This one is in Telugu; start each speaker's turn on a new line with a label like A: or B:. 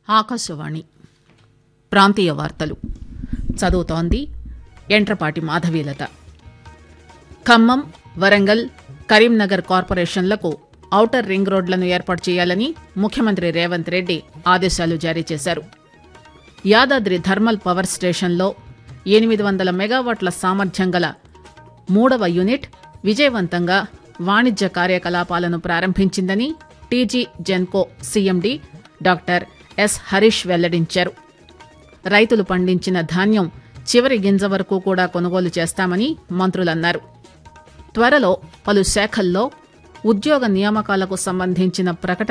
A: ఆకాశవాణి ప్రాంతీయ వార్తలు చదువుతోంది ఎంట్రపాటి మాధవీలత ఖమ్మం వరంగల్ కరీంనగర్ కార్పొరేషన్లకు ఔటర్ రింగ్ రోడ్లను ఏర్పాటు చేయాలని ముఖ్యమంత్రి రేవంత్ రెడ్డి ఆదేశాలు జారీ చేశారు యాదాద్రి థర్మల్ పవర్ స్టేషన్లో ఎనిమిది వందల మెగావాట్ల సామర్థ్యం గల మూడవ యూనిట్ విజయవంతంగా వాణిజ్య కార్యకలాపాలను ప్రారంభించిందని TG GENCO CMD doctor S Harish వెల్లడించారు రైతులు పండించిన ధాన్యం చివరి గింజ వరకు కూడా కొనుగోలు చేస్తామని మంత్రులన్నారు త్వరలో పలు శాఖల్లో ఉద్యోగ నియామకాలకు సంబంధించిన ప్రకటన